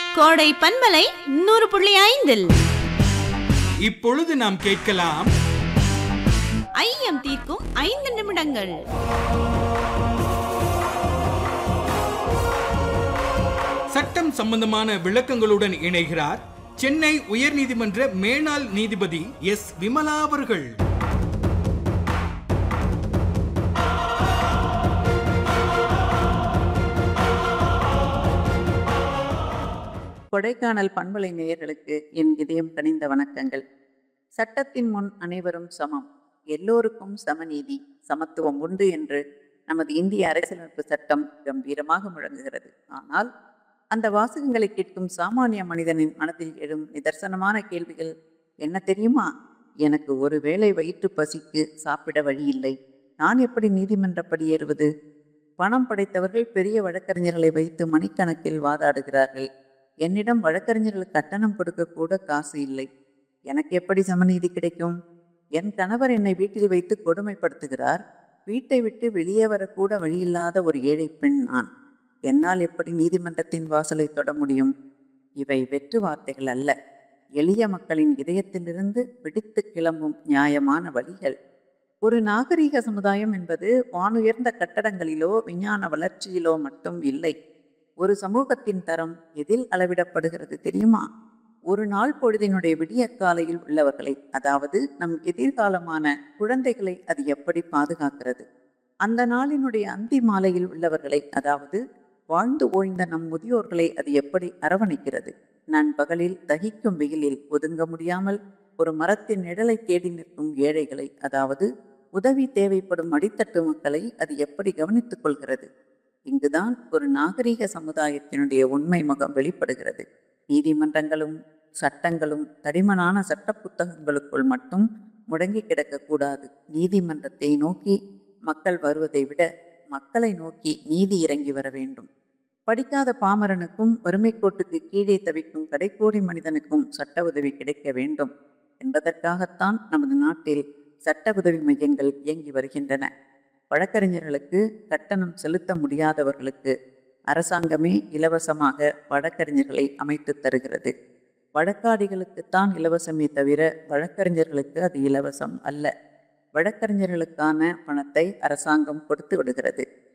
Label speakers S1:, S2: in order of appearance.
S1: கோடை பண்பலை நூறு புள்ளி ஐந்தில்
S2: இப்பொழுது நாம் கேட்கலாம்
S1: ஐயம் தீர்க்கும் ஐந்து நிமிடங்கள்
S2: சட்டம் சம்பந்தமான விளக்கங்களுடன் இணைகிறார் சென்னை உயர்நீதிமன்ற மேனாள் நீதிபதி எஸ் விமலா அவர்கள்
S3: கொடைக்கானல் பண்பலை நேயர்களுக்கு என் இதயம் கனிந்த வணக்கங்கள் சட்டத்தின் முன் அனைவரும் சமம் எல்லோருக்கும் சமநீதி சமத்துவம் உண்டு என்று நமது இந்திய அரசியலமைப்பு சட்டம் கம்பீரமாக முழங்குகிறது ஆனால் அந்த வாசகங்களை கேட்கும் சாமானிய மனிதனின் மனதில் எழும் நிதர்சனமான கேள்விகள் என்ன தெரியுமா எனக்கு ஒருவேளை வயிற்று பசிக்கு சாப்பிட வழி இல்லை நான் எப்படி நீதிமன்றப்படி ஏறுவது பணம் படைத்தவர்கள் பெரிய வழக்கறிஞர்களை வைத்து மணிக்கணக்கில் வாதாடுகிறார்கள் என்னிடம் வழக்கறிஞர்களுக்கு கட்டணம் கொடுக்க கூட காசு இல்லை எனக்கு எப்படி சமநீதி கிடைக்கும் என் கணவர் என்னை வீட்டில் வைத்து கொடுமைப்படுத்துகிறார் வீட்டை விட்டு வெளியே வரக்கூட வழியில்லாத ஒரு ஏழை பெண் நான் என்னால் எப்படி நீதிமன்றத்தின் வாசலை தொட முடியும் இவை வெற்று வார்த்தைகள் அல்ல எளிய மக்களின் இதயத்திலிருந்து பிடித்து கிளம்பும் நியாயமான வழிகள் ஒரு நாகரீக சமுதாயம் என்பது வானுயர்ந்த கட்டடங்களிலோ விஞ்ஞான வளர்ச்சியிலோ மட்டும் இல்லை ஒரு சமூகத்தின் தரம் எதில் அளவிடப்படுகிறது தெரியுமா ஒரு நாள் பொழுதினுடைய விடிய காலையில் உள்ளவர்களை அதாவது நம் எதிர்காலமான குழந்தைகளை அது எப்படி பாதுகாக்கிறது அந்த நாளினுடைய அந்தி மாலையில் உள்ளவர்களை அதாவது வாழ்ந்து ஓய்ந்த நம் முதியோர்களை அது எப்படி அரவணைக்கிறது நண்பகலில் தகிக்கும் வெயிலில் ஒதுங்க முடியாமல் ஒரு மரத்தின் நிழலை தேடி நிற்கும் ஏழைகளை அதாவது உதவி தேவைப்படும் அடித்தட்டு மக்களை அது எப்படி கவனித்துக் கொள்கிறது இங்குதான் ஒரு நாகரிக சமுதாயத்தினுடைய உண்மை முகம் வெளிப்படுகிறது நீதிமன்றங்களும் சட்டங்களும் தடிமனான சட்ட புத்தகங்களுக்குள் மட்டும் முடங்கி கிடக்கக்கூடாது நீதிமன்றத்தை நோக்கி மக்கள் வருவதை விட மக்களை நோக்கி நீதி இறங்கி வர வேண்டும் படிக்காத பாமரனுக்கும் வறுமை கோட்டுக்கு கீழே தவிக்கும் கடைக்கோடி மனிதனுக்கும் சட்ட உதவி கிடைக்க வேண்டும் என்பதற்காகத்தான் நமது நாட்டில் சட்ட உதவி மையங்கள் இயங்கி வருகின்றன வழக்கறிஞர்களுக்கு கட்டணம் செலுத்த முடியாதவர்களுக்கு அரசாங்கமே இலவசமாக வழக்கறிஞர்களை அமைத்து தருகிறது வழக்காடிகளுக்குத்தான் இலவசமே தவிர வழக்கறிஞர்களுக்கு அது இலவசம் அல்ல வழக்கறிஞர்களுக்கான பணத்தை அரசாங்கம் கொடுத்து விடுகிறது